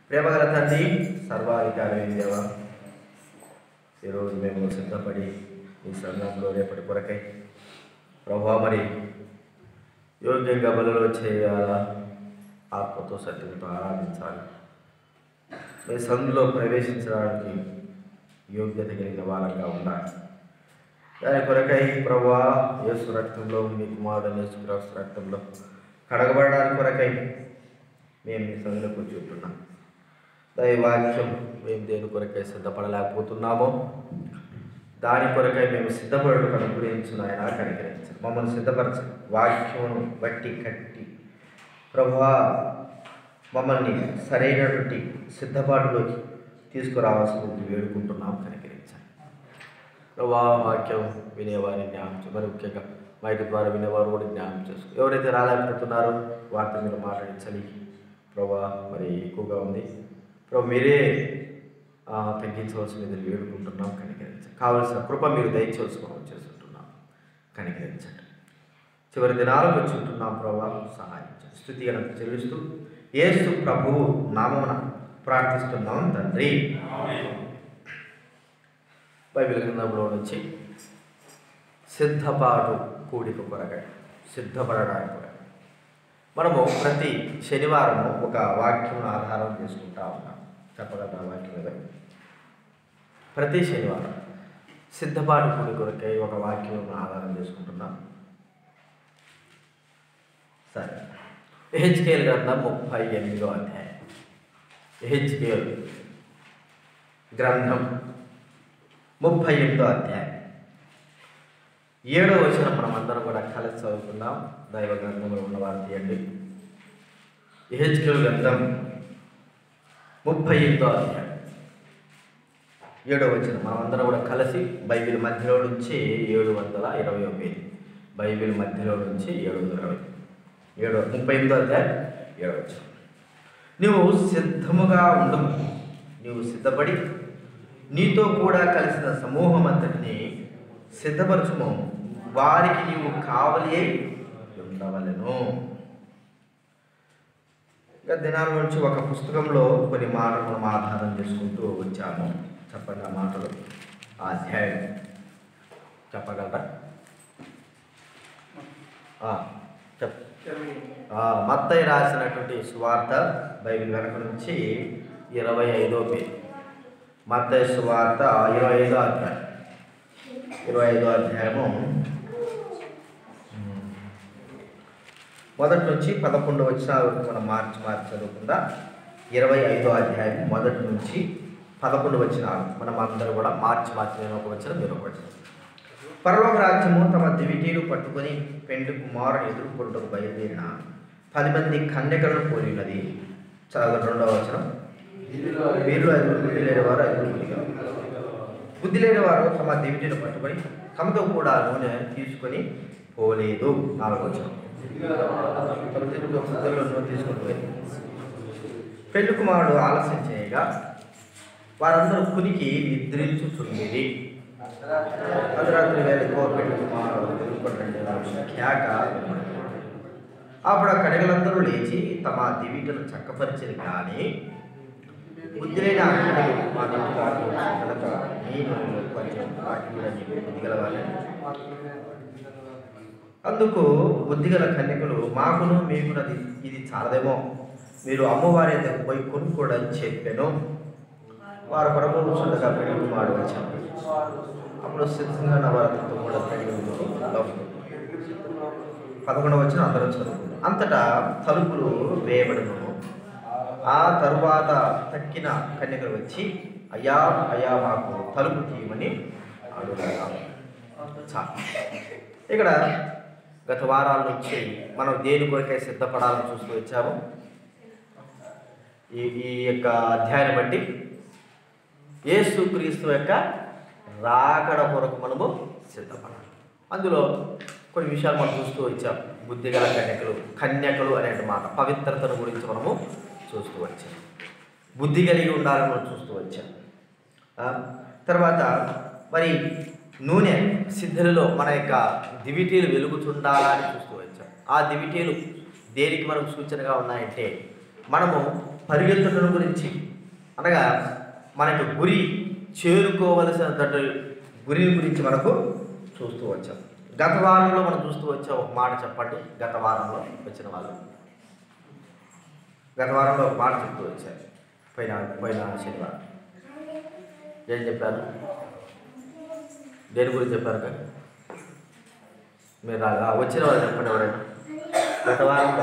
ప్రేమగల తండ్రి సర్వాధికారి దేవ ఈరోజు మేము సిద్ధపడి ఈ సంఘంలో రేపటి కొరకై ప్రభా మరి యోగ్యంగా బలలో చేయాలా ఆత్మతో సత్యంతో ఆరాధించాలి మీ సందులో ప్రవేశించడానికి యోగ్యత కలిగిన వాళ్ళంగా ఉండాలి దాని కొరకై ప్రభా యేసు రక్తంలో మీ కుమారుడు యేసుక్రీస్తు రక్తంలో కడగబడడానికి కొరకై మేము మీ సందులోకి వచ్చి ఉంటున్నాం దైవాక్యం మేము దేని కొరకై సిద్ధపడలేకపోతున్నామో దాని కొరకై మేము సిద్ధపడటం అనుగ్రహించిన ఆయన కనికరించారు మమ్మల్ని సిద్ధపరచండి వాక్యమును బట్టి కట్టి ప్రభా మమ్మల్ని సరైనటువంటి సిద్ధపాటులోకి తీసుకురావాల్సింది వేడుకుంటున్నాం కనికరించాలి ప్రభా వాక్యం వినేవారిని జ్ఞానం చే- మరి ముఖ్యంగా మైక్ ద్వారా వినేవారు కూడా జ్ఞానం చేసుకో ఎవరైతే రాలేకపోతున్నారో వారితో మీరు మాట్లాడించాలి ప్రభా మరి ఎక్కువగా ఉంది ప్రభు మీరే ఆ, తగ్గించవలసినది వేడుకుంటున్నాం కనికరించండి కావలసిన కృప మీరు దయచేసి మనం చేస్తుంటున్నాం కనికరించండి చివరి దినాలకు వచ్చి ఉంటున్నాం ప్రభా సహాయం చేయండి. స్థుతి గణత చెల్లిస్తూ యేసు ప్రభువు నామమున ప్రార్థిస్తున్నాం తండ్రి బైబిల్ గ్రంథంలో నుంచి సిద్ధపాటు కూడిక కొరకై సిద్ధపడడానికి కొరకై మనము ప్రతి శనివారము ఒక వాక్యం ఆధారం చేసుకుంటా ఉన్నాం చెప్పగలరా వాక్యం ఏదో? ప్రతి శనివారం సిద్ధపాటు కూడి కొరకై ఒక వాక్యం ఆధారం చేసుకుంటున్నాం సరే ఎహెచ్కేల్ గ్రంథం ముప్పై ఎనిమిదో అధ్యాయం ఎహెచ్కేల్ గ్రంథం ముప్పై ఎనిమిదో అధ్యాయం ఏడో వచనం మనం అందరం కూడా కలిసి చదువుకుందాం దైవ గ్రంథంలో ఉన్నవారు తీయండి ఎహెచ్కేల్ గ్రంథం ముప్పై ఎనిమిదో అధ్యాయం ఏడో వచనం మనం అందరం కూడా కలిసి బైబిల్ మధ్యలో నుంచి ఏడు వందల ఇరవై పేజీ బైబిల్ మధ్యలో నుంచి ఏడు వందల ఇరవై ఏడో ముప్పై ఎనిమిదో అధ్యాయం ఏడో వచనం నువ్వు సిద్ధముగా ఉండము నీవు సిద్ధపడి నీతో కూడా కలిసిన సమూహం అంతటిని సిద్ధపరచుము వారికి నీవు కావలి అయి ఉండవలను ఇక దినాల నుంచి ఒక పుస్తకంలో కొన్ని మాటలు మనం ఆధారం చేసుకుంటూ వచ్చాము చెప్పండి ఆ మాటలు ఆ అధ్యాయం చెప్పగలరా ఆ, చెప్ ఆ, మత్తయి రాసినటువంటి సువార్త బైబిల్ వెనక నుంచి ఇరవై ఐదో పేజీ మత్తయి సువార్త ఇరవై ఐదో అధ్యాయం ఇరవై ఐదో అధ్యాయము ఉమ్, మొదటి నుంచి పదకొండు వచ్చిన వరకు మనం మార్చి మార్చి చదువుకుందా ఇరవై ఐదో అధ్యాయం మొదటి నుంచి పదకొండు వచ్చిన మనం అందరూ కూడా మార్చి మార్చి నేను ఒక వచ్చిన మీరు ఒక వచ్చిన పరలోక రాజ్యము తమ దివిటీలు పట్టుకొని పెండు కుమారుని ఎదుర్కొంటకు బయలుదేరిన పది మంది కన్యకలను పోలినది చదవండి రెండవ వచనం వీరిలో ఐదుగురు బుద్ధి లేని వారు ఐదుగురు బుద్ధిగా బుద్ధి లేని వారు తమ దివిటీలు పట్టుకొని తమతో కూడా నూనె తీసుకొని పోలేదు నాలుగు వచనం తమ దివిటీలో బుద్ధుల్లో నూనె తీసుకొని పోయి పెళ్లి కుమారుడు ఆలస్యం చేయగా వారందరూ కునికి నిద్రించుచుండేది అర్ధరాత్రి వేళ పెళ్లి కుమారుడు ఎదుర్కొంటే ఖ్యాక అప్పుడు ఆ కడగలందరూ లేచి తమ దివిటను చక్కపరిచరు కానీ బుద్ధిలేని ఆ కడగలు మా ఇంటి కాదు కనుక నేను కొంచెం వాటిని బుద్ధి గలవాలని అందుకు బుద్ధిగల కన్యకులు మాకును మీకునది ఇది చాలదేమో మీరు అమ్మవారి దగ్గర పోయి కొనుక్కోడని చెప్పాను వారు కొరకు కూర్చుండగా పెళ్లి కుమారుడు వచ్చాను అప్పుడు సిద్ధంగా నవరత్నంతో కూడా పెళ్లి పదకొండవ వచ్చిన అందరూ చదువుకున్నారు అంతటా తలుపులు వేయబడను ఆ తరువాత తక్కిన కన్యకలు వచ్చి అయ్యా అయ్యా మాకు తలుపు తీయమని అడుగుతారు చాలు ఇక్కడ గత వారాల నుంచి మనం దేని కొరకై సిద్ధపడాలని చూస్తూ వచ్చాము ఈ ఈ యొక్క అధ్యాయాన్ని బట్టి యేసుక్రీస్తు యొక్క రాకడ కొరకు మనము సిద్ధపడాలి అందులో కొన్ని విషయాలు మనం చూస్తూ వచ్చాం బుద్ధిగల కన్యకలు కన్యకలు అనే మాట పవిత్రతను గురించి మనము చూస్తూ వచ్చాం బుద్ధి కలిగి ఉండాలని మనం చూస్తూ వచ్చాం ఆ, తర్వాత మరి నూనె సిద్ధులలో మన యొక్క దివిటీలు వెలుగుతుండాలని చూస్తూ వచ్చాం ఆ దివిటీలు దేనికి మనకు సూచనగా ఉన్నాయంటే మనము పరిగెత్తడం గురించి అనగా మనకు గురి చేరుకోవలసిన గురి గురించి మనకు చూస్తూ వచ్చాం గత వారంలో మనం చూస్తూ వచ్చాం ఒక మాట చెప్పండి గత వారంలో వచ్చిన వాళ్ళు గత వారంలో ఒక మాట చెప్తూ వచ్చారు పోయిన పోయిన శనివారం ఏం చెప్పారు దేని గురించి చెప్పారు కదా మీరు రాగా వచ్చిన వాళ్ళు చెప్పండి ఎవరైనా గత వారంలో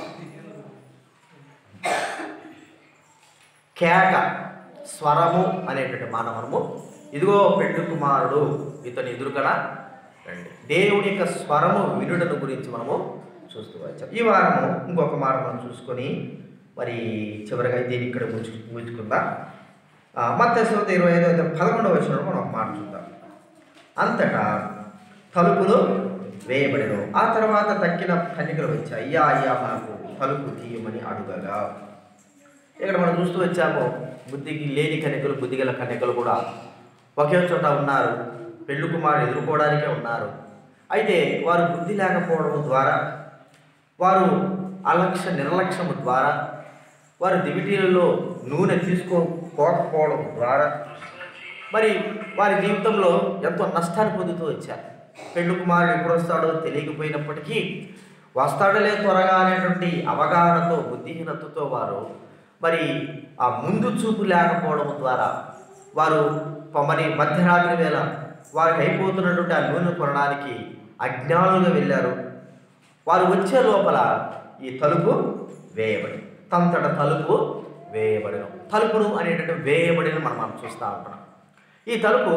కేక స్వరము అనేటువంటి మాట మనము ఇదిగో పెండు కుమారుడు ఇతని ఎదురుకడ రండి దేవుని యొక్క స్వరము వినుటను గురించి మనము చూస్తూ వచ్చాం ఈ వారము ఇంకొక మాట మనం చూసుకొని మరి చివరిగా దీన్ని ఇక్కడ ముచ్చు ముచ్చుకుందాం మత్త శివత ఇరవై ఐదో అధ్యాయం పదకొండవ వచ్చిన మనం ఒక మాట చూద్దాం అంతటా తలుపులు వేయబడిను ఆ తర్వాత తక్కిన కన్నికలు వచ్చాయి అయ్యా అయ్యా మనకు తలుపు తీయమని అడుగగా ఇక్కడ మనం చూస్తూ వచ్చాము బుద్ధికి లేని కన్యకలు బుద్ధిగల కన్యకలు కూడా ఒకే చోట ఉన్నారు పెళ్లి కుమారుడు ఎదుర్కోవడానికే ఉన్నారు అయితే వారు బుద్ధి లేకపోవడం ద్వారా వారు అలక్ష్య నిర్లక్ష్యము ద్వారా వారు దివిటీలలో నూనె తీసుకోకపోవడం ద్వారా మరి వారి జీవితంలో ఎంతో నష్టాన్ని పొందుతూ వచ్చారు పెళ్లి కుమారుడు ఎప్పుడు వస్తాడో తెలియకపోయినప్పటికీ వస్తాడులే త్వరగా అనేటువంటి అవగాహనతో బుద్ధిహీనతతో వారు మరి ఆ ముందు చూపు లేకపోవడం ద్వారా వారు ప- మరి మధ్యరాత్రి వేళ వారికి అయిపోతున్నటువంటి ఆ నూనె కొనడానికి అజ్ఞానులుగా వెళ్ళారు వారు వచ్చే లోపల ఈ తలుపు వేయబడి తంతట తలుపు వేయబడిన తలుపును అనేటువంటి వేయబడిన మనం మనం చూస్తూ ఉంటున్నాం ఈ తలుపు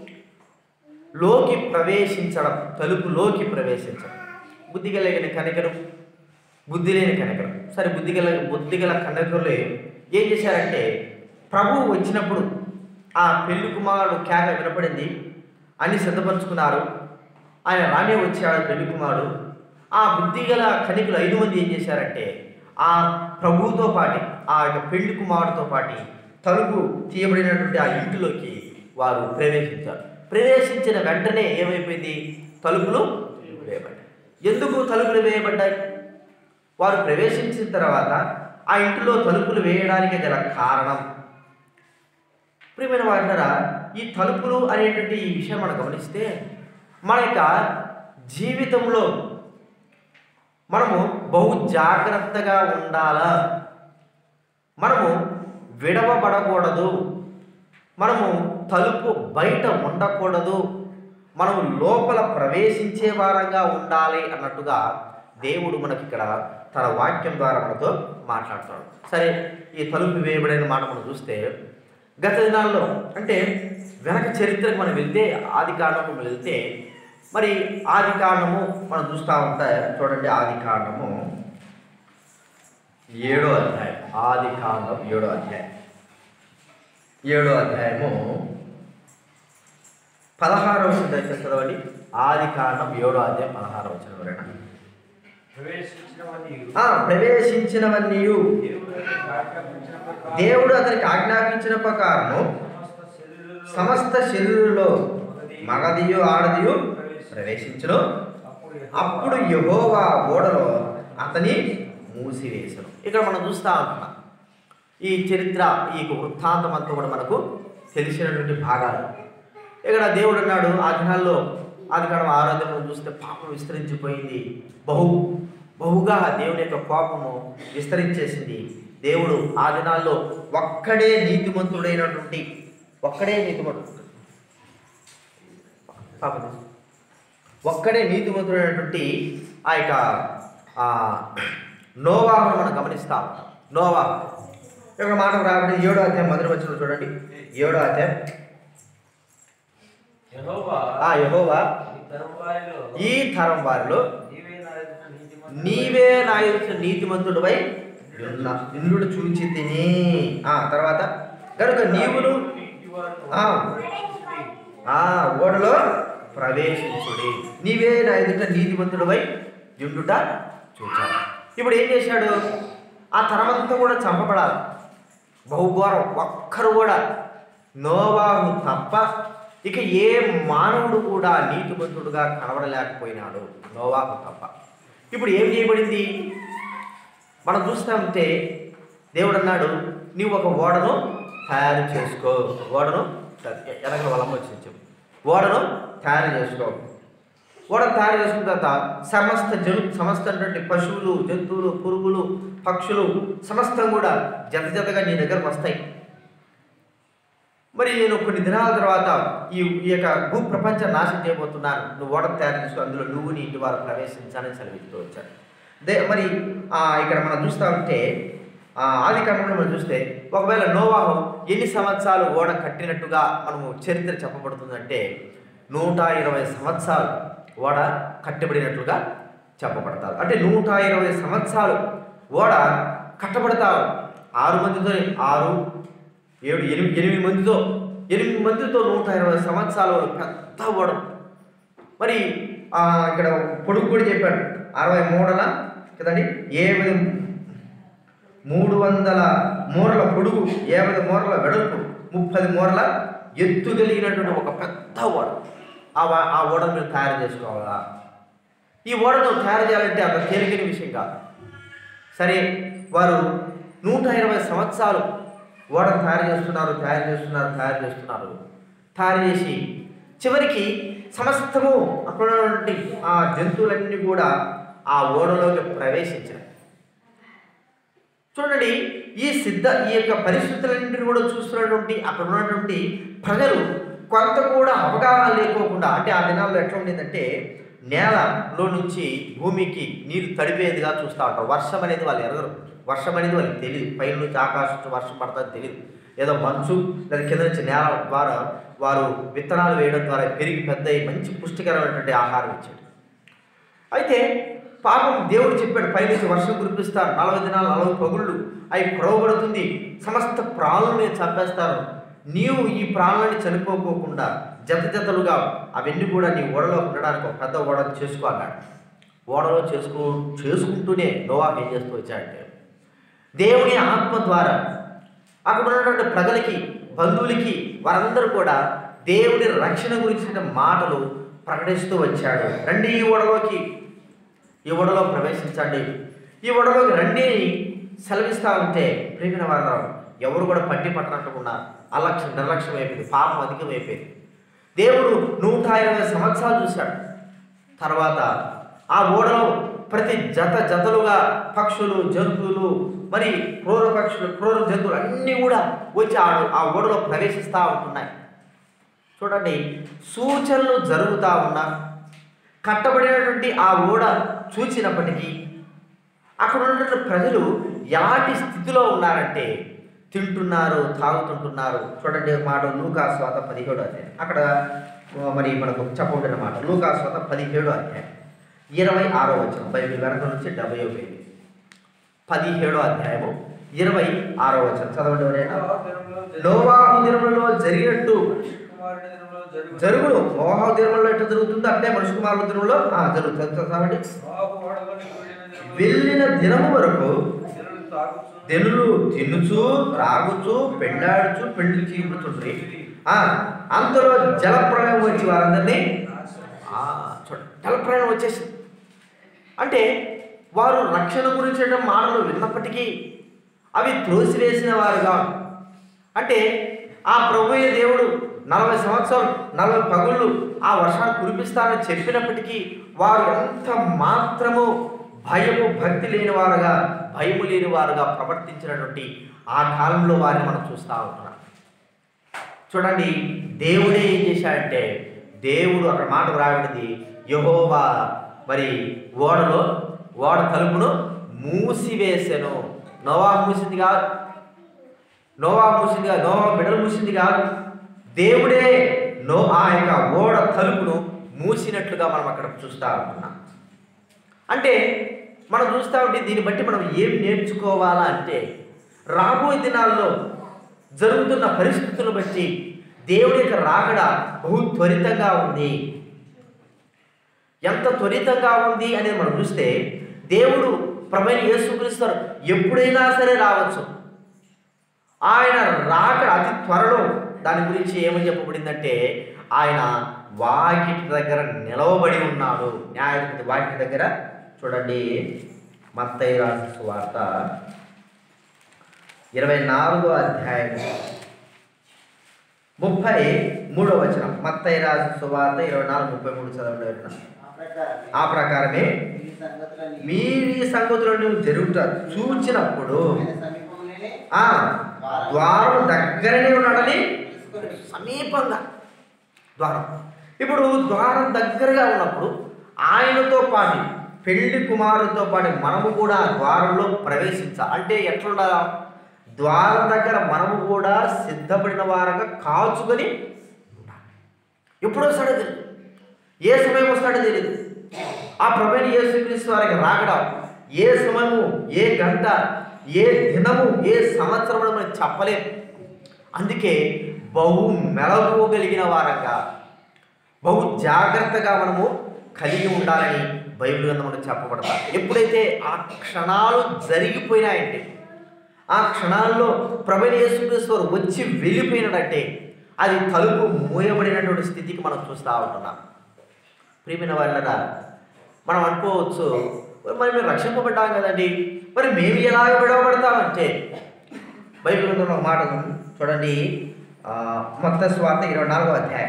లోకి ప్రవేశించడం తలుపులోకి ప్రవేశించడం బుద్ధి కలిగిన కనికరు బుద్ధి లేని కనికరు సరే బుద్ధి గల బుద్ధి గల కనికరులు ఏం చేశారంటే ప్రభువు వచ్చినప్పుడు ఆ పెళ్లి కుమారుడు కేక వినపడింది అన్ని సిద్ధపరుచుకున్నారు ఆయన రానే వచ్చాడు పెళ్లి కుమారుడు ఆ బుద్ధి గల కనికులు ఐదు మంది ఏం చేశారంటే ఆ ప్రభువుతో పాటి ఆ యొక్క పెళ్లి కుమారుడితో పాటి తలుపు తీయబడినటువంటి ఆ ఇంటిలోకి వారు ప్రవేశించారు ప్రవేశించిన వెంటనే ఏమైపోయింది తలుపులు వేయబడ్డాయి ఎందుకు తలుపులు వేయబడ్డాయి వారు ప్రవేశించిన తర్వాత ఆ ఇంటిలో తలుపులు వేయడానికి గల కారణం ప్రియమైన వారంటారా ఈ తలుపులు అనేటువంటి ఈ విషయం మనం గమనిస్తే మన యొక్క జీవితంలో మనము బహు జాగ్రత్తగా ఉండాలా మనము విడవబడకూడదు మనము తలుపు బయట ఉండకూడదు మనము లోపల ప్రవేశించే వారంగా ఉండాలి అన్నట్టుగా దేవుడు మనకి ఇక్కడ తన వాక్యం ద్వారా మనతో మాట్లాడతాడు సరే ఈ తలుపు వేయబడిన మాట మనం చూస్తే గత దినాల్లో అంటే వెనక చరిత్రకు మనం వెళ్తే ఆది కాండము మనం వెళ్తే మరి ఆది కాండము మనం చూస్తూ ఉంటే చూడండి ఆది కాండము ఏడో అధ్యాయం ఆది కాండం ఏడో అధ్యాయం ఏడో అధ్యాయము పదహారవ దయచేసి చదవండి ఆది కాండం ఏడో అధ్యాయం పదహారవ వచ్చిన ఎవరైనా ప్రవేశించినవన్నీ ఆ, ప్రవేశించినవన్నీయు దేవుడు అతనికి ఆజ్ఞాపించిన ప్రకారము సమస్త శరీరులలో సమస్త శరీరులో మగదియు ఆడదియు ప్రవేశించును అప్పుడు అప్పుడు యహోవా ఓడలో అతని మూసివేశను ఇక్కడ మనం చూస్తా ఉంటున్నాం ఈ చరిత్ర ఈ వృత్తాంతం అంతా కూడా మనకు తెలిసినటువంటి భాగాలు ఇక్కడ దేవుడు అన్నాడు ఆ దినాల్లో ఆది కాలం ఆరోగ్యం చూస్తే పాపం విస్తరించిపోయింది బహు బహుగా దేవుని యొక్క కోపము విస్తరించేసింది దేవుడు ఆ దినాల్లో ఒక్కడే నీతిమంతుడైనటువంటి ఒక్కడే నీతిమంతుడు పాపం తీసుకో. ఒక్కడే నీతిమంతుడైనటువంటి ఆ యొక్క ఆ, నోవాహును మనం గమనిస్తా ఉంటాం నోవాహు ఇక్కడ మాట రాబడి ఏడో అధ్యాయం మొదటి వచ్చిన చూడండి ఏడో అధ్యాయం యెహోవా ఆ యహోవా ఈ తరం వారిలో ఈ తరం వారిలో నీవే నా ఎదుట నీతిమంతుడవై నీవే నా ఎదుట నీతిమంతుడువై ఉన్న ఇంద్రుడు చూచి తిని ఆ తర్వాత కనుక నీవును నీ ఇంటివారు ఆ. ప్రవేశించుడి. ఆ ఓడలో ప్రవేశించుడి నీవే నా ఎదుట నీతిమంతుడువై యుండుట చూచాను ఇప్పుడు ఏం చేశాడు ఆ తరమంతా కూడా చంపబడాలి బహుఘోరం ఒక్కరు కూడా నోవాహు తప్ప ఇక ఏ మానవుడు కూడా నీతిమంతుడుగా కనబడలేకపోయినాడు నోవాహు తప్ప ఇప్పుడు ఏం చేయబడింది మనం చూస్తామంటే దేవుడు అన్నాడు నీవు ఒక ఓడను తయారు చేసుకో ఓడను వెనకల వలమ్మ వచ్చి చెప్పు ఓడను తయారు చేసుకో ఓడను తయారు చేసుకున్న తర్వాత సమస్త జను సమస్త అటువంటి పశువులు జంతువులు పురుగులు పక్షులు సమస్తం కూడా జత జతగా నీ దగ్గరకు వస్తాయి మరి నేను కొన్ని దినాల తర్వాత ఈ ఈ యొక్క భూ ప్రపంచం నాశనం చేయబోతున్నాను నువ్వు ఓడను తయారు చేసుకో అందులో నువ్వు నీ ఇంటి వారు ప్రవేశించాలని సెలవిస్తూ వచ్చాడు దే మరి ఆ, ఇక్కడ మనం చూస్తా ఉంటే ఆ, ఆది కాలంలో మనం చూస్తే ఒకవేళ నోవాహు ఎన్ని సంవత్సరాలు ఓడ కట్టినట్టుగా మనము చరిత్ర చెప్పబడుతుందంటే నూట ఇరవై సంవత్సరాలు ఓడ కట్టబడినట్లుగా చెప్పబడతారు అంటే నూట ఇరవై సంవత్సరాలు ఓడ కట్టబడతారు ఆరు మందితో ఆరు ఏడు ఎనిమిది ఎనిమిది మందితో ఎనిమిది మందితో నూట ఇరవై సంవత్సరాలు పెద్ద ఓడ మరి ఆ, ఇక్కడ పొడుగు కూడా చెప్పాడు అరవై మూడల కదండి ఏడు మూడు వందల మూరల పొడుగు యాభై మూరల వెడల్పు ముప్పది మూరల ఎత్తు కలిగినటువంటి ఒక పెద్ద ఓడ ఆ వా- ఆ ఓడను మీరు తయారు చేసుకోవాలా ఈ ఓడను తయారు చేయాలంటే అంత తేలికైన విషయం కాదు సరే వారు నూట ఇరవై సంవత్సరాలు ఓడను తయారు చేస్తున్నారు తయారు చేస్తున్నారు తయారు చేస్తున్నారు తయారు చేసి చివరికి సమస్తము అక్కడ ఉన్నటువంటి ఆ జంతువులన్నీ కూడా ఆ ఓడలోకి ప్రవేశించాయి చూడండి ఈ సిద్ధ ఈ యొక్క పరిస్థితులన్నింటినీ కూడా చూస్తున్నటువంటి అక్కడ ఉన్నటువంటి ప్రజలు కొంత కూడా అవగాహన లేకోకుండా అంటే ఆ దినాల్లో ఎట్లా ఉండేదంటే నేలలో నుంచి భూమికి నీరు తడిపేదిగా చూస్తూ ఉంటారు వర్షం అనేది వాళ్ళు ఎరగరు వర్షం అనేది వాళ్ళకి తెలియదు పైన నుంచి ఆకాశం నుంచి వర్షం పడుతుందో తెలియదు ఏదో మంచు లేదా కింద నుంచి నేల ద్వారా వారు విత్తనాలు వేయడం ద్వారా పెరిగి పెద్ద అయ్యి మంచి పుష్టికరమైనటువంటి ఆహారం ఇచ్చాడు అయితే పాపం దేవుడు చెప్పాడు పైనుంచి వర్షం కురిపిస్తారు నలభై దినాలు నలభై పగుళ్ళు అవి కురవబడుతుంది సమస్త ప్రాణులను నేను చంపేస్తాను నీవు ఈ ప్రాణులని చనిపోకోకుండా జత జతలుగా అవన్నీ కూడా నీ ఓడలో ఉండడానికి ఒక పెద్ద ఓడ చేసుకో అన్నాడు ఓడలో చేసుకో చేసుకుంటూనే నోవా ఏం చేస్తూ వచ్చాడంటే దేవుని ఆత్మ ద్వారా అక్కడ ఉన్నటువంటి ప్రజలకి బంధువులకి వారందరూ కూడా దేవుని రక్షణ గురించిన మాటలు ప్రకటిస్తూ వచ్చాడు రండి ఈ ఓడలోకి ఈ ఓడలో ప్రవేశించండి ఈ ఓడలోకి రండి అని సెలవిస్తూ ఉంటే ప్రేమిన వారు ఎవరు కూడా పట్టి పట్టనట్టుకున్నారు అలక్ష్యం నిర్లక్ష్యం అయిపోయింది పాపం అధికమైపోయింది దేవుడు నూట ఇరవై సంవత్సరాలు చూశాడు తర్వాత ఆ ఓడలో ప్రతి జత జతలుగా పక్షులు జంతువులు మరి క్రూర పక్షులు క్రూర జంతువులు అన్నీ కూడా వచ్చి ఆ ఆ ఓడలో ప్రవేశిస్తూ ఉంటున్నాయి చూడండి సూచనలు జరుగుతూ ఉన్నా కట్టబడినటువంటి ఆ ఓడ చూచినప్పటికీ అక్కడ ఉన్నటువంటి ప్రజలు ఎలాంటి స్థితిలో ఉన్నారంటే తింటున్నారు తాగుతుంటున్నారు చూడండి ఒక మాట లూకా స్వాత పదిహేడు అధ్యాయం అక్కడ ఆ, మరి మనకు చెప్పబడిన మాట లూకా స్వాత పదిహేడు అధ్యాయం ఇరవై ఆరో వచ్చిన బైబిల్ వెనక నుంచి డెబ్బై పేజీ పదిహేడో అధ్యాయము ఇరవై ఆరో వచ్చిన చదవండి ఎవరైనా నోవాహు దినములలో జరిగినట్టు కుమారుని దినములో జరుగు జరుగును మోహా దినములలో ఎట్లా జరుగుతుందో అంటే మనుషు కుమారుల దినంలో ఆ, జరుగుతుంది చదవండి నోవాహు ఓడలోనికి వెళ్ళిన దినములో వెళ్ళిన దినము వరకు జనులు తాగుచు తెనులు తినుచు త్రాగుచు పెండాడుచు పెండ్లి చీపుతుండ్రి ఆ అంతలో జలప్రలయం వచ్చి వారందరినీ ఆ, చూడండి జలప్రలయం వచ్చేసింది అంటే వారు రక్షణ గురించి మాటలు విన్నప్పటికీ అవి త్రోసివేసిన వారుగా అంటే ఆ ప్రభుయే దేవుడు నలభై సంవత్సరాలు నలభై పగుళ్ళు ఆ వర్షాన్ని కురిపిస్తానని చెప్పినప్పటికీ వారు ఎంత మాత్రము భయము భక్తి లేని వారుగా భయము లేని వారుగా ప్రవర్తించినటువంటి ఆ కాలంలో వారిని మనం చూస్తూ ఉంటున్నాం చూడండి దేవుడే ఏం చేశాడంటే దేవుడు అక్కడ మాట రాబడింది యహోవా మరి ఓడలో ఓడ తలుపును మూసివేసెను నోవా మూసింది కాదు నోవా మూసింది కాదు నోవా బిడ్డలు మూసింది కాదు దేవుడే నో ఆ యొక్క ఓడ తలుపును మూసినట్లుగా మనం అక్కడ చూస్తూ ఉంటున్నాం అంటే మనం చూస్తూ ఉంటే దీన్ని బట్టి మనం ఏం నేర్చుకోవాలా అంటే రాబోయే దినాల్లో జరుగుతున్న పరిస్థితులను బట్టి దేవుడి యొక్క రాకడ బహు త్వరితంగా ఉంది ఎంత త్వరితంగా ఉంది అనేది మనం చూస్తే దేవుడు ప్రమైన యేసుక్రీస్తారు ఎప్పుడైనా సరే రావచ్చు ఆయన రాకడ అతి త్వరలో దాని గురించి ఏమని చెప్పబడిందంటే ఆయన వాకిటి దగ్గర నిలవబడి ఉన్నాడు న్యాయాధిపతి వాకిటి దగ్గర చూడండి మత్తయి రాసిన సువార్త ఇరవై నాలుగో అధ్యాయం ముప్పై మూడో వచనం మత్తయి రాజు సువార్త ఇరవై నాలుగు ముప్పై మూడు చదవండి ఎవరైనా. ఆ ప్రకారమే ఆ ప్రకారమే ఈ సంగతులన్నీ మీరు ఈ సంగతులను జరుగుతారు చూచినప్పుడు ఆయన సమీపంలోనే ఆ ద్వారం దగ్గరనే ఉన్నాడని తెలుసుకొనుడి. సమీపంగా ద్వారం ఇప్పుడు ద్వారం దగ్గరగా ఉన్నప్పుడు ఆయనతో పాటు పెళ్లి కుమారుడితో పాటు మనము కూడా ఆ ద్వారంలో ప్రవేశించాలి అంటే ఎట్లుండాలా ద్వారం దగ్గర మనము కూడా సిద్ధపడిన వారంగా కాచుకొని ఉండాలి. ఎప్పుడు వస్తాడో తెలియదు ఏ సమయం వస్తాడో తెలియదు ఆ ప్రభుని యేసుక్రీస్తు వారికి రాకడం ఏ సమయము ఏ గంట ఏ దినము ఏ సంవత్సరం మనం చెప్పలేము అందుకే బహు మెలకువగలిగిన వారంగా బహు జాగ్రత్తగా మనము కలిగి ఉండాలని బైబిల్ గ్రంథం మనకు చెప్పబడతా ఎప్పుడైతే ఆ క్షణాలు జరిగిపోయినాయంటే ఆ క్షణాల్లో ప్రభుని యేసుక్రీస్తు వారు వచ్చి వెళ్ళిపోయినట్టే అది తలుపు మూయబడినటువంటి స్థితికి మనం చూస్తూ ఉంటున్నాం ప్రియమైన వాళ్ళరా మనం అనుకోవచ్చు మరి మేము రక్షింపబడ్డాం కదండి మరి మేము ఎలాగ విడవబడతామంటే బైబిల్ గ్రంథంలో ఒక మాట ఉంది. చూడండి ఆ, మత్త స్వార్థ ఇరవై నాలుగో అధ్యాయం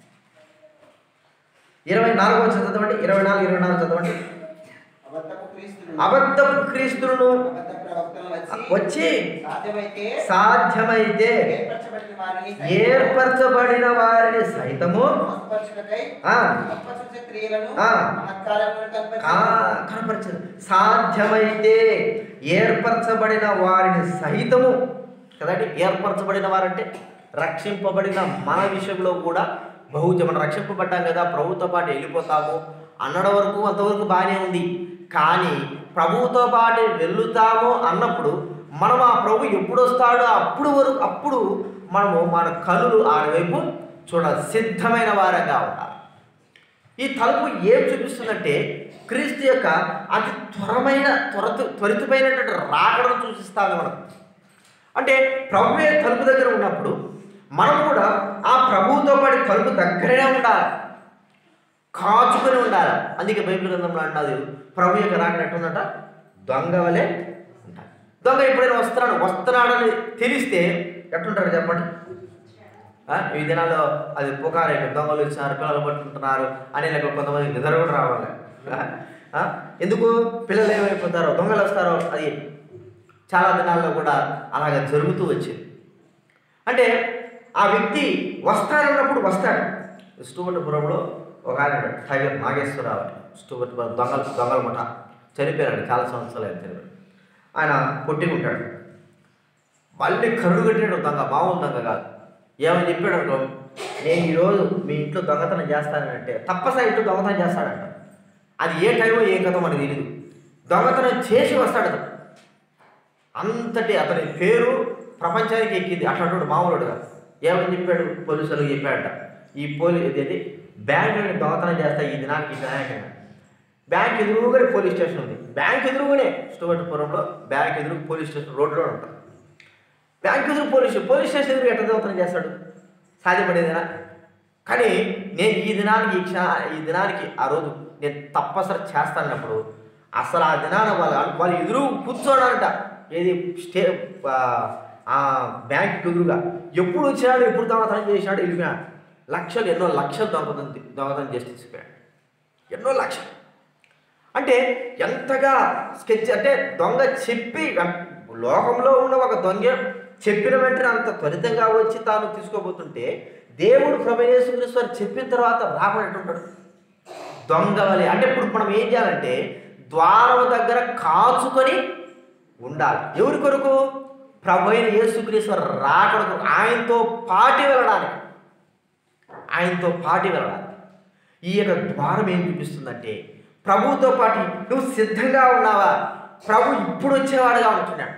ఇరవై నాలుగో వచ్చిన చదవండి ఇరవై నాలుగు ఇరవై నాలుగు చదవండి అబద్ధపు క్రీస్తులను అబద్ధపు క్రీస్తులను అబద్ధ ప్రవక్తలను వచ్చి వచ్చి సాధ్యమైతే సాధ్యమైతే ఏర్పరచబడిన వారిని ఏర్పరచబడిన వారిని సైతము మోసపరచుటకై ఆ, అప్పసూచ క్రియలను ఆ. మహత్కార్యములను కనపరిచి కా- కనపరచదు సాధ్యమైతే ఏర్పరచబడిన వారిని సహితము కదండి ఏర్పరచబడిన వారంటే రక్షింపబడిన మన విషయంలో కూడా బహుజ మనం రక్షింపబడ్డాం కదా ప్రభుతో పాటు వెళ్ళిపోతాము అన్నడం వరకు అంతవరకు బాగానే ఉంది కానీ ప్రభువుతో పాటు వెళ్తాము అన్నప్పుడు మనం ఆ ప్రభు ఎప్పుడు వస్తాడో అప్పుడు వరకు అప్పుడు మనము మన కనులు ఆయన వైపు చూడాలి సిద్ధమైన వారంగా ఉండాలి ఈ తలుపు ఏం చూపిస్తుందంటే క్రీస్తు యొక్క అతి త్వరమైన త్వరత త్వరితమైనటువంటి రాకడను సూచిస్తాను మనం అంటే ప్రభువే తలుపు దగ్గర ఉన్నప్పుడు మనం కూడా ఆ ప్రభువుతో పాటు తలుపు దగ్గరనే ఉండాలి కాచుకొని ఉండాలి అందుకే బైబిల్ గ్రంథంలో అన్నది ప్రభు యొక్క రాకడ ఎట్టుందంట దొంగ వలె ఉంటాడు దొంగ ఎప్పుడైనా వస్తున్నాడు వస్తున్నాడని తెలిస్తే ఎట్లుంటాడు చెప్పండి ఆ, ఈ దినాల్లో అది పుకారే దొంగలు ఇచ్చినారు పిల్లలు పట్టుకుంటున్నారు అనే లెక్క కొంతమంది నిద్ర కూడా రావాలి ఆ, ఎందుకు పిల్లలు ఏమైపోతారో దొంగలు వస్తారో అది చాలా దినాల్లో కూడా అలాగ జరుగుతూ వచ్చింది అంటే ఆ వ్యక్తి వస్తానన్నప్పుడు వస్తాడు స్టూవర్ట్పురంలో ఒక ఆయన ఉన్నాడు, టైగర్ నాగేశ్వరరావు అని. స్టూవర్ట్పురం దొంగల దొంగల ముఠ చనిపోయాడు చాలా సంవత్సరాలు ఆయన చనిపోయాడు ఆయన కొట్టుకుంటాడు మళ్ళీ కరుడు కట్టినాడు దొంగ మామూలు దొంగ కాదు ఏమని చెప్పాడు అనుకో నేను ఈరోజు మీ ఇంట్లో దొంగతనం చేస్తానంటే తప్పసరి ఇంట్లో దొంగతనం చేస్తాడంట అది ఏ టైమో ఏ కథ మనకు తెలియదు దొంగతనం చేసి వస్తాడు అతను అంతటి అతని పేరు ప్రపంచానికి ఎక్కింది అట్లాంటి మామూలుడు కాదు ఏమని చెప్పాడు పోలీసులకు చెప్పాడట ఈ పోలీ ఇది బ్యాంకుని దొంగతనం చేస్తా ఈ దినానికి ఈ దినానికి బ్యాంక్ ఎదురుగానే పోలీస్ స్టేషన్ ఉంది బ్యాంక్ ఎదురుగానే స్టూవర్ట్పురంలో బ్యాంక్ ఎదురు పోలీస్ స్టేషన్ రోడ్లో ఉంటుంది బ్యాంక్ ఎదురు పోలీసు పోలీస్ స్టేషన్ ఎదురు ఎట్ట దొంగతనం చేస్తాడు సాధ్యపడేదేనా కానీ నేను ఈ దినానికి ఈ క్షణ ఈ దినానికి ఆ రోజు నేను తప్పసరి చేస్తానప్పుడు అసలు ఆ దినాన వాళ్ళు వాళ్ళు ఎదురు కూర్చోడాలంట ఏది స్టే ఆ, ఆ బ్యాంక్ ఎదురుగా ఎప్పుడు వచ్చినాడు ఎప్పుడు దొంగతనం చేసినాడు వెళ్ళిపోయాడు లక్షలు ఎన్నో లక్షలు దొంగతనం దొంగతనం చేసి తీసుకుపోయాడు ఎన్నో లక్షలు అంటే ఎంతగా స్కెచ్ అంటే దొంగ చెప్పి వెం- లోకంలో ఉన్న ఒక దొంగ చెప్పిన వెంటనే అంత త్వరితంగా వచ్చి తాను తీసుకోబోతుంటే దేవుడు ప్రభయేశ్వరీశ్వరు వారు చెప్పిన తర్వాత రాబడి ఉంటాడు దొంగ వలె అంటే ఇప్పుడు మనం ఏం చేయాలంటే ద్వారం దగ్గర కాచుకొని ఉండాలి ఎవరి కొరకు ప్రభు అయిన యేసుక్రీశ్వర రాకడ కొరకు ఆయనతో పాటి వెళ్ళడానికి ఆయనతో పాటి వెళ్ళడానికి ఈ యొక్క ద్వారం ఏం చూపిస్తుందంటే ప్రభువుతో పాటు నువ్వు సిద్ధంగా ఉన్నావా ప్రభు ఇప్పుడు వచ్చేవాడుగా ఉంటున్నాడు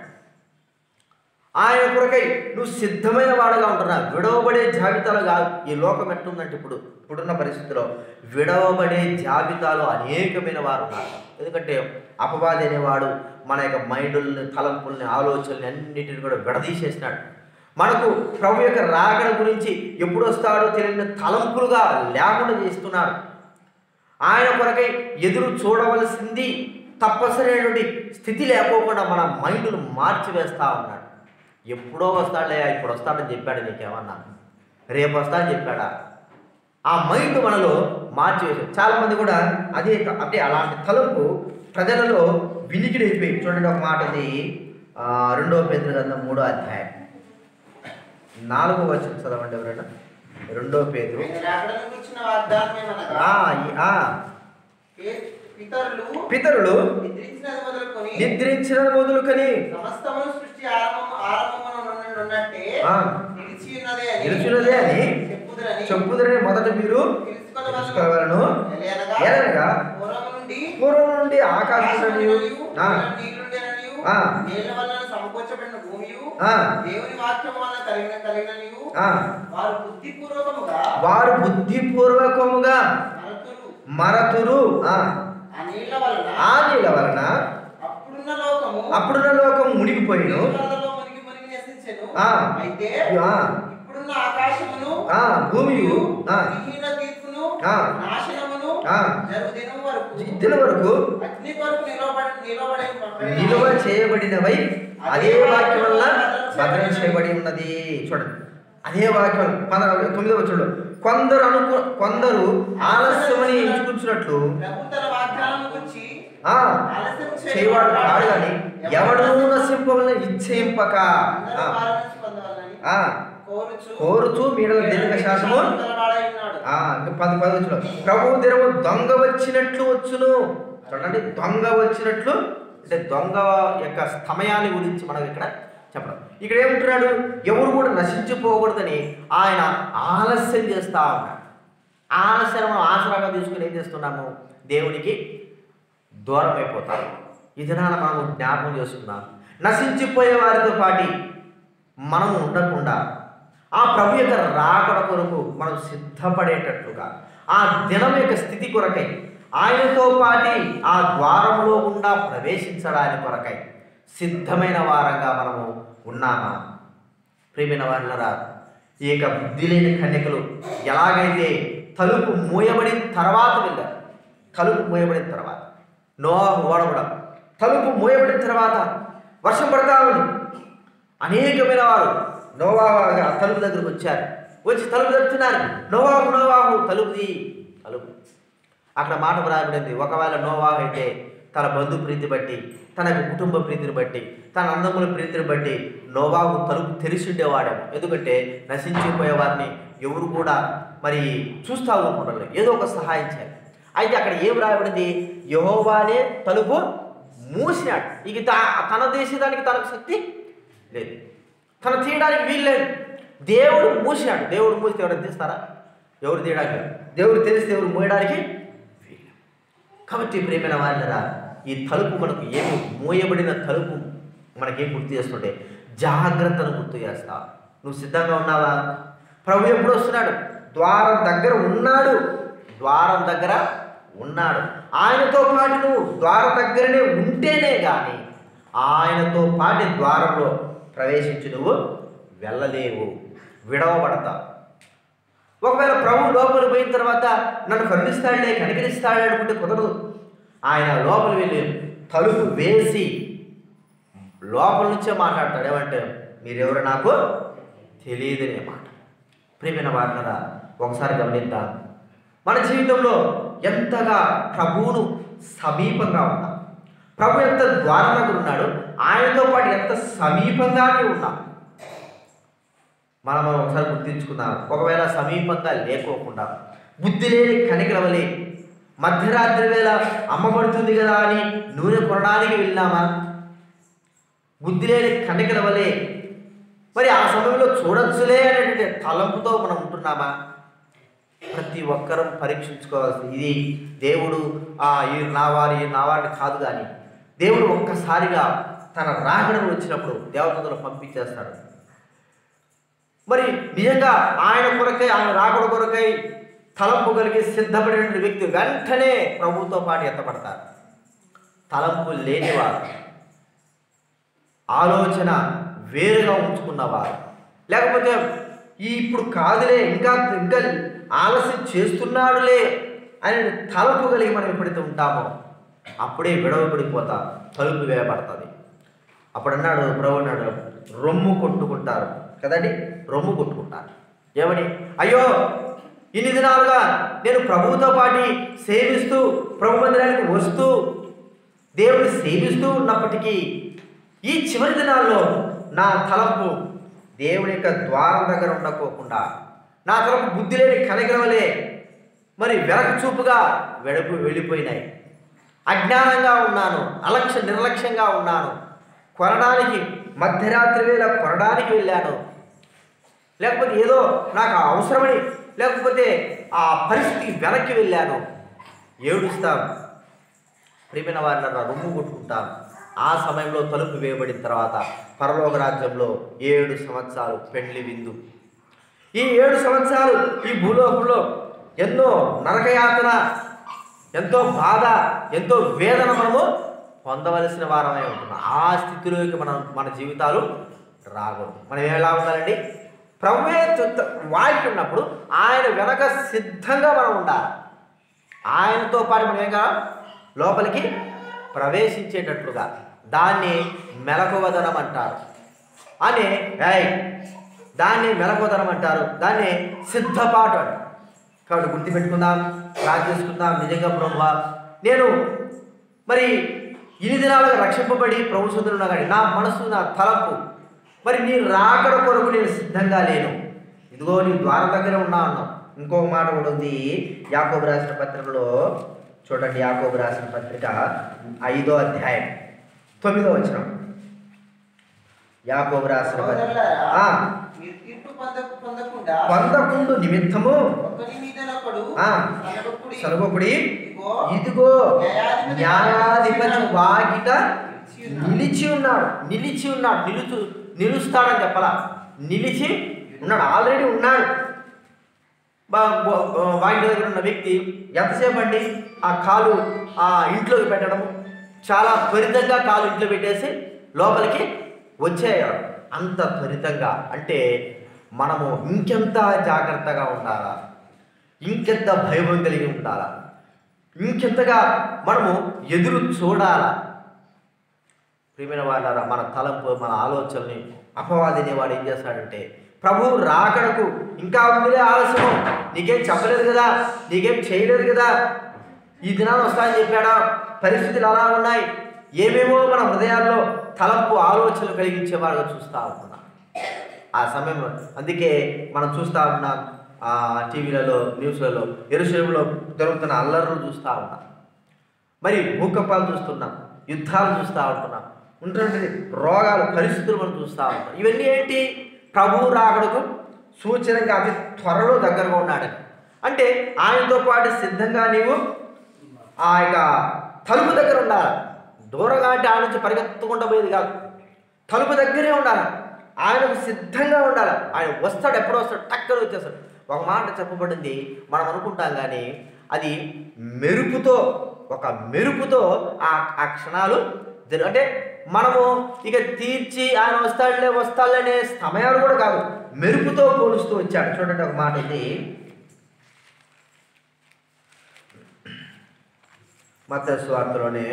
ఆయన కొరకై నువ్వు సిద్ధమైన వాడుగా ఉంటున్నావు విడవబడే జాబితాలో కాదు ఈ లోకం ఎట్లుందంటే ఇప్పుడు ఇప్పుడున్న పరిస్థితిలో విడవబడే జాబితాలో అనేకమైన వారు ఉన్నారు ఎందుకంటే అపవాది అనేవాడు మన యొక్క మైండుల్ని తలంపుల్ని ఆలోచనల్ని అన్నిటిని కూడా విడదీసేసినాడు మనకు ప్రభు యొక్క రాకడ గురించి ఎప్పుడు వస్తాడో తెలియని తలంపులుగా లేకుండా చేస్తున్నాడు ఆయన కొరకై ఎదురు చూడవలసింది తప్పనిసరైనటువంటి స్థితి లేకోకుండా మన మైండ్ను మార్చివేస్తా ఉన్నాడు ఎప్పుడో వస్తాడులే ఇప్పుడు వస్తాడని చెప్పాడు నీకేమన్నా రేపు వస్తాడని చెప్పాడా ఆ మైండ్ మనలో మార్చివేశాడు చాలామంది కూడా అదే క- అంటే అలాంటి తలుపు ప్రజలలో వినికిడైపోయి చూడండి ఒక మాట ఇది ఆ, రెండవ పేదల గ్రంథం మూడో అధ్యాయం నాలుగో వచ్చిన చదవండి ఎవరైనా రెండో పేదరు ఆయన రాకడను గురించిన వాగ్దానం ఏమనగా ఆ, ఈ- ఆ, పే- పితరులు పితరులు నిద్రించినది మొదలుకొని నిద్రించిన మొదలుకొని సమస్తమును సృష్టి ఆరంభం ఆరంభమున నుండి ఉన్నట్టే ఆ. నిలిచి ఉన్నదే అని నిలిచినదే అని చెప్పుదురని చెప్పుదరని మొదట మీరు తెలుసుకోవాలను ఎలయనగా ఎలయనగా పూర్వము నుండి పూర్వం నుండి ఆకాశం ఆకాశముననియు, ఆ, నీళ్ళుండెననియు, ఆ. నీళ్ళ వలన సమకూర్చబడిన భూమియు ఆ. దేవుని వాక్యం వలన కలిగిన కలిగిననియు ఆ. వారు బుద్ధిపూర్వకముగా వారు బుద్ధిపూర్వకముగా మరతురు మరతురు ఆ, ఆ నీళ్ళ వలన ఆ నీళ్ళ వలన అప్పుడున్న లోకము అప్పుడున్న లోకం మునిగిపోయిను నీళ్ళలో మునిగి మునిగి నశించెను ఆ. అయితే ఆ, ఇప్పుడున్న ఆకాశమును ఆ, భూమియు ఆ, విహీన తీర్పును ఆ. నాశనమును ఆ. జరుగు దినం వరకు ఇద్దల వరకు అగ్ని కొరకు నిలబడి నిలబడి నిలువ చేయబడినవై అదే వాక్యం వల్ల భద్రం చేయబడి ఉన్నది చూడండి అదే వాక్యం పద తొమ్మిదవ చూడు కొందరు అనుకు కొందరు ఆలస్యమని ఎంచుకుంటున్నట్లు ప్రభు తన వాగ్దానం గురించి ఆ ఆలస్యం చేయవాడు కాడు కానీ ఎవడు నశింపవలన ఇచ్చేయింపక అందరూ ఆ, మారుమనసు పొందవాలని ఆ, కోరుచు కోరుచు మీడల దీర్ఘ శాసము గలవాడై ఉన్నాడు. ఆ, ఇంకా పది పది వచ్చును ప్రభు దినము దొంగ వచ్చినట్లు వచ్చును చూడండి దొంగ వచ్చినట్లు అంటే దొంగ యొక్క సమయాన్ని గురించి మనం ఇక్కడ చెప్పడం ఇక్కడ ఏమంటున్నాడు ఎవరు కూడా నశించిపోకూడదని ఆయన ఆలస్యం చేస్తా ఉన్నాడు ఆలస్యం మనం ఆసరాగా తీసుకుని ఏం చేస్తున్నాము దేవునికి దూరం అయిపోతాము ఈ దినాన మనం జ్ఞాపకం చేసుకున్నాం నశించిపోయే వారితో పాటి మనం ఉండకుండా ఆ ప్రభు యొక్క రాకడ కొరకు మనం సిద్ధపడేటట్లుగా ఆ దినం యొక్క స్థితి కొరకై ఆయనతో పాటి ఆ ద్వారంలో గుండా ప్రవేశించడానికి కొరకై సిద్ధమైన వారంగా మనము ఉన్నామా ప్రేమైన వారులరా ఈ యొక్క బుద్ధి లేని కన్యకలు ఎలాగైతే తలుపు మూయబడిన తర్వాత వెళ్ళారు తలుపు మూయబడిన తర్వాత నోహు ఓడబడం తలుపు మూయబడిన తర్వాత వర్షం పడతా ఉంది అనేకమైన వారు నోవాహు ఆ తలుపు దగ్గరకు వచ్చారు వచ్చి తలుపు తడుతున్నారు నోవాహు నోవాహు తలుపు తీ తలుపు అక్కడ మాట రాయబడింది ఒకవేళ నోవాహు అయితే తన బంధు ప్రీతి బట్టి తన కుటుంబ ప్రీతిని బట్టి తన అందముల ప్రీతిని బట్టి నోవాహు తలుపు తెరిచి ఉండేవాడేమో ఎందుకంటే నశించిపోయే వారిని ఎవరు కూడా మరి చూస్తా ఊరుకుంటారు ఏదో ఒక సహాయం చేయాలి అయితే అక్కడ ఏం రాయబడింది యహోవానే తలుపు మూసినాడు ఇక తా- తన దేశదానికి తనకు శక్తి లేదు తను తీయడానికి వీల్లేదు దేవుడు మూసినాడు దేవుడు మూసితే ఎవరు తీస్తారా ఎవరు తీయడానికి లేదు. దేవుడు తెలిస్తే ఎవరు మూయడానికి వీలు. కాబట్టి ప్రేమైన వాళ్ళరా ఈ తలుపు మనకు ఏమి మూయబడిన తలుపు మనకేం గుర్తు చేస్తుంటే జాగ్రత్తను గుర్తు చేస్తా నువ్వు సిద్ధంగా ఉన్నావా ప్రభు ఎప్పుడు వస్తున్నాడు ద్వారం దగ్గర ఉన్నాడు ద్వారం దగ్గర ఉన్నాడు ఆయనతో పాటు నువ్వు ద్వారం దగ్గరనే ఉంటేనే కానీ ఆయనతో పాటు ద్వారంలో ప్రవేశించి నువ్వు వెళ్ళలేవు విడవబడతావు ఒకవేళ ప్రభు లోపల పోయిన తర్వాత నన్ను కరుణిస్తాడులే కనికరిస్తాడు అనుకుంటే కుదరదు ఆయన లోపల వెళ్ళి తలుపు వేసి లోపల నుంచే మాట్లాడతాడు ఏమంటే మీరెవరు నాకు తెలియదనే మాట ప్రేమైన వారినరా ఒకసారి గమనిద్దాం మన జీవితంలో ఎంతగా ప్రభువును సమీపంగా ఉన్నాం ప్రభు ఎంత ద్వారం దగ్గర ఉన్నాడు ఆయనతో పాటు ఎంత సమీపంగానే ఉన్నాం మనం మనం ఒకసారి గుర్తించుకుందాం ఒకవేళ సమీపంగా లేకోకుండా బుద్ధి లేని కనికల వలె మధ్యరాత్రి వేళ అమ్మబడుతుంది కదా అని నూనె కొనడానికి వెళ్ళామా బుద్ధి లేని కనికల వలె మరి ఆ సమయంలో చూడొచ్చులే అనేటువంటి తలంపుతో మనం ఉంటున్నామా ప్రతి ఒక్కరం పరీక్షించుకోవాల్సింది ఇది దేవుడు ఆ ఈ నా వారి ఈ నా వారిని కాదు కానీ దేవుడు ఒక్కసారిగా తన రాకడను వచ్చినప్పుడు దేవతలు పంపించేస్తాడు మరి నిజంగా ఆయన కొరకై ఆయన రాకడ కొరకై తలంపు కలిగి సిద్ధపడిన వ్యక్తి వెంటనే ప్రభుతో పాటు ఎత్తపడతారు తలంపు లేనివారు ఆలోచన వేరుగా ఉంచుకున్నవారు లేకపోతే ఈ ఇప్పుడు కాదులే ఇంకా ఇంకా ఆలస్యం చేస్తున్నాడులే అని తలుపు కలిగి మనం ఎప్పుడైతే ఉంటామో అప్పుడే విడవబడిపోతాం తలుపు వేయబడుతుంది అప్పుడు అన్నాడు ప్రభు అన్నాడు రొమ్ము కొట్టుకుంటారు కదండి రొమ్ము కొట్టుకుంటారు ఏమని అయ్యో ఇన్ని దినాలుగా నేను ప్రభువుతో పాటు సేవిస్తూ ప్రభు మందిరానికి వస్తూ దేవుని సేవిస్తూ ఉన్నప్పటికీ ఈ చివరి దినాల్లో నా తలంపు దేవుని యొక్క ద్వారం దగ్గర ఉండకోకుండా నా తలంపు బుద్ధి లేని కనగలవలే మరి వెనక చూపుగా వెడపు వెళ్ళిపోయినాయి అజ్ఞానంగా ఉన్నాను అలక్ష్య నిర్లక్ష్యంగా ఉన్నాను కొనడానికి మధ్యరాత్రి వేళ కొనడానికి వెళ్ళాను లేకపోతే ఏదో నాకు అవసరమని లేకపోతే ఆ పరిస్థితికి వెనక్కి వెళ్ళాను ఏడుస్తాం ప్రియమైన వారిని రొమ్ము కొట్టుకుంటాం ఆ సమయంలో తలుపు వేయబడిన తర్వాత పరలోక రాజ్యంలో ఏడు సంవత్సరాలు పెండ్లి విందు ఈ ఏడు సంవత్సరాలు ఈ భూలోకంలో ఎన్నో నరకయాతన ఎంతో బాధ ఎంతో వేదన మనము పొందవలసిన వారమై ఉంటున్నాం ఆ స్థితిలోకి మనం మన జీవితాలు రాకూడదు మనం ఎలా ఉండాలండి ప్రభువే చుట్ట- వాకి ఉన్నప్పుడు ఆయన వెనక సిద్ధంగా మనం ఉండాలి ఆయనతో పాటు మనం ఏం కావాలి లోపలికి ప్రవేశించేటట్లుగా దాన్ని మెలకువదనం అంటారు అని ఏయ్ దాన్ని మెలకువదనం అంటారు దాన్ని సిద్ధపాటు అంటారు కాబట్టి గుర్తుపెట్టుకుందాం ప్రార్థించుకుందాం నిజంగా ప్రభు నేను మరి ఇన్ని దినాలుగా రక్షింపబడి ప్రభు సుందరున్నా కానీ నా మనసు నా తలంపు మరి నీ రాకడ కొరకు నేను సిద్ధంగా లేను ఇదిగో నీ ద్వారం దగ్గర ఉన్నా అన్నాం ఇంకొక మాట కూడా ఉంది యాకోబు రాసిన పత్రికలో చూడండి యాకోబు రాసిన పత్రిక ఐదో అధ్యాయం తొమ్మిదో వచ్చిన యాకోబు రాసిన పత్రిక సోదరులారా, ఆ, మీరు తీర్పు పొందక పొందకుండా పొందకుండు నిమిత్తము ఒకరి మీదనొకడు ఆ, సనగకుడి. సర్వకుడి ఇదిగో, ఇదిగో న్యాయాధిపతి న్యాయాధిపతి వాకిట నిలిచి ఉన్నాడు. నిలిచి ఉన్నాడు నిలిచి ఉన్నాడు నిలుచు నిలుస్తాడని చెప్పలా నిలిచి ఉన్నాడు ఆల్రెడీ ఉన్నాడు బా- బా- బా- వాకిట దగ్గర ఉన్న వ్యక్తి ఎంతసేపు అండి ఆ కాలు ఆ ఇంట్లోకి పెట్టడం చాలా త్వరితంగా కాలు ఇంట్లో పెట్టేసి లోపలికి వచ్చేయాడు అంత త్వరితంగా అంటే మనము ఇంకెంత జాగ్రత్తగా ఉండాలా ఇంకెంత భయం కలిగి ఉండాలా ఇంకెంతగా మనము ఎదురు చూడాలా ప్రియమైన వాళ్ళారా మన తలంపు మన ఆలోచనని అపవాదిని వాడు ఏం చేస్తాడంటే ప్రభు రాకడకు ఇంకా ఉందిలే ఆలస్యం నీకేం చెప్పలేదు కదా నీకేం చేయలేదు కదా ఈ దినాలు వస్తాయని చెప్పాడా పరిస్థితులు అలా ఉన్నాయి ఏమేమో మన హృదయాల్లో తలంపు ఆలోచనలు కలిగించే వారుగా చూస్తూ ఉంటున్నాం ఆ సమయంలో అందుకే మనం చూస్తూ ఉన్నాం ఆ టీవీలలో న్యూస్లలో ఎరుశలంలో జరుగుతున్న అల్లర్లు చూస్తూ ఉన్నాం మరి భూకంపాలు చూస్తున్నాం యుద్ధాలు చూస్తూ ఉంటున్నాం ఉంటున్నటువంటి రోగాలు పరిస్థితులు మనం చూస్తూ ఉంటాం ఇవన్నీ ఏంటి ప్రభువు రాకడకు సూచనగా అతి త్వరలో దగ్గరగా ఉన్నాడు అంటే ఆయనతో పాటు సిద్ధంగా నీవు ఆ యొక్క తలుపు దగ్గర ఉండాలి దూరంగా అంటే ఆయన నుంచి పరిగెత్తకుండా పోయేది కాదు తలుపు దగ్గరే ఉండాలి ఆయనకు సిద్ధంగా ఉండాలి ఆయన వస్తాడు ఎప్పుడో వస్తాడు టక్కన వచ్చేస్తాడు ఒక మాట చెప్పబడింది మనం అనుకుంటాం కానీ అది మెరుపుతో ఒక మెరుపుతో ఆ ఆ క్షణాలు జరు అంటే మనము ఇక తీర్చి ఆయన వస్తాడులే వస్తాడులే అనే సమయాలు కూడా కాదు మెరుపుతో పోలుస్తూ వచ్చాడు చూడండి ఒక మాట ఉంది మత స్వార్థలోనే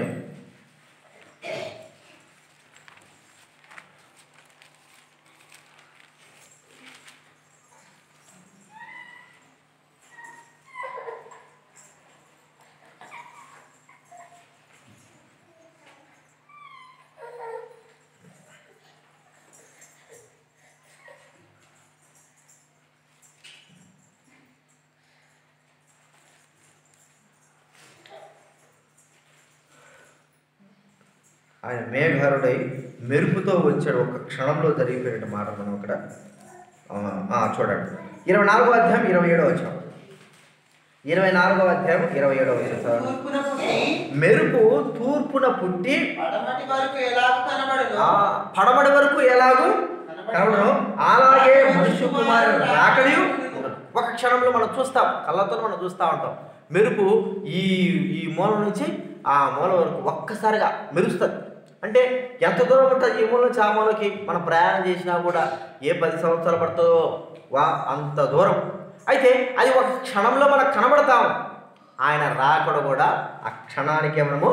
ఆయన మేఘారుడై మెరుపుతో వచ్చాడు ఒక క్షణంలో జరిగిపోయిన మాట మనం అక్కడ ఆ, ఆ, చూడండి ఇరవై నాలుగో అధ్యాయం ఇరవై ఏడో వచ్చాం ఇరవై నాలుగో అధ్యాయం ఇరవై ఏడో వచ్చాం తూర్పున పుట్టి మెరుపు తూర్పున పుట్టి పడమటి వరకు ఎలాగ కనబడును ఆ పడమడి వరకు ఎలాగూ కనబడను అలాగే మనుష్య కుమారుడు రాకడి ఒక క్షణంలో మనం చూస్తాం కళ్ళతో మనం చూస్తూ ఉంటాం మెరుపు ఈ ఈ మూల నుంచి ఆ మూల వరకు ఒక్కసారిగా మెరుస్తుంది అంటే ఎంత దూరం ఉంటుంది ఈ మూల నుంచి ఆ మూలకి మనం ప్రయాణం చేసినా కూడా ఏ పది సంవత్సరాలు పడుతుందో వా అంత దూరం అయితే అది ఒక క్షణంలో మనకు కనబడతాం ఆయన రాకడ కూడా ఆ క్షణానికే మనము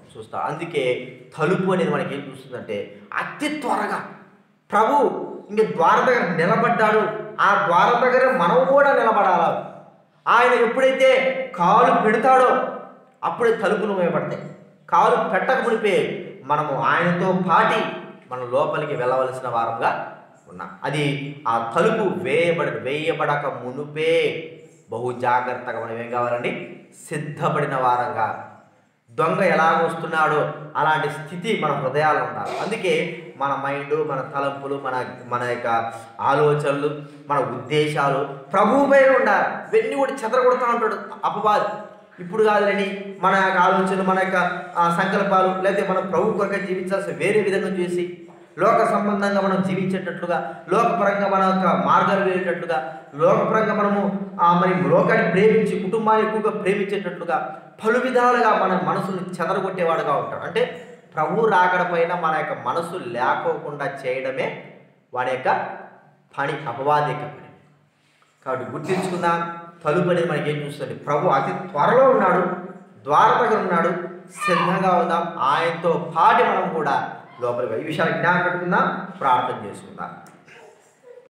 చూస్తాం అందుకే తలుపు అనేది మనకి ఏం చూస్తుందంటే అతి త్వరగా ప్రభు ఇంక ద్వారం దగ్గర నిలబడ్డాడు ఆ ద్వారం దగ్గర మనం కూడా నిలబడాలి ఆయన ఎప్పుడైతే కాలు పెడతాడో అప్పుడే తలుపులు వేయబడతాయి కాలు పెట్టక మునిపే మనము ఆయనతో పాటి మన లోపలికి వెళ్ళవలసిన వారంగా ఉన్నాం అది ఆ తలుపు వేయబడ వేయబడక మునుపే బహు జాగ్రత్తగా మనం ఏం కావాలండి సిద్ధపడిన వారంగా దొంగ ఎలా వస్తున్నాడో అలాంటి స్థితి మన హృదయాల్లో ఉండాలి అందుకే మన మైండ్ మన తలంపులు మన మన యొక్క ఆలోచనలు మన ఉద్దేశాలు ప్రభువుపై ఉండాలి ఇవన్నీ కూడా చెదరగొడతా ఉంటాడు అపవాది ఇప్పుడు కాదులేని మన యొక్క ఆలోచనలు మన యొక్క ఆ, సంకల్పాలు లేకపోతే మనం ప్రభు కొరకే జీవించాల్సిన వేరే విధంగా చేసి లోక సంబంధంగా మనం జీవించేటట్లుగా లోకపరంగా మన యొక్క మార్గాలు వేరేటట్లుగా లోకపరంగా మనము ఆ, మరి లోకాన్ని ప్రేమించి కుటుంబాన్ని ఎక్కువగా ప్రేమించేటట్లుగా పలు విధాలుగా మన మనసును చెదరగొట్టేవాడుగా ఉంటాడు అంటే ప్రభు రాకడ పైన మన యొక్క మనసు లేకోకుండా చేయడమే వాడి యొక్క పని అపవాది యొక్క పని కాబట్టి గుర్తించుకుందాం తలుపు అనేది మనకి ఏం చూస్తుంది ప్రభు అతి త్వరలో ఉన్నాడు ద్వార దగ్గర ఉన్నాడు సిద్ధంగా ఉందాం ఆయనతో పాటి మనం కూడా లోపలికి ఈ విషయాలు జ్ఞాపకం పెట్టుకుందాం ప్రార్థన చేసుకుందాం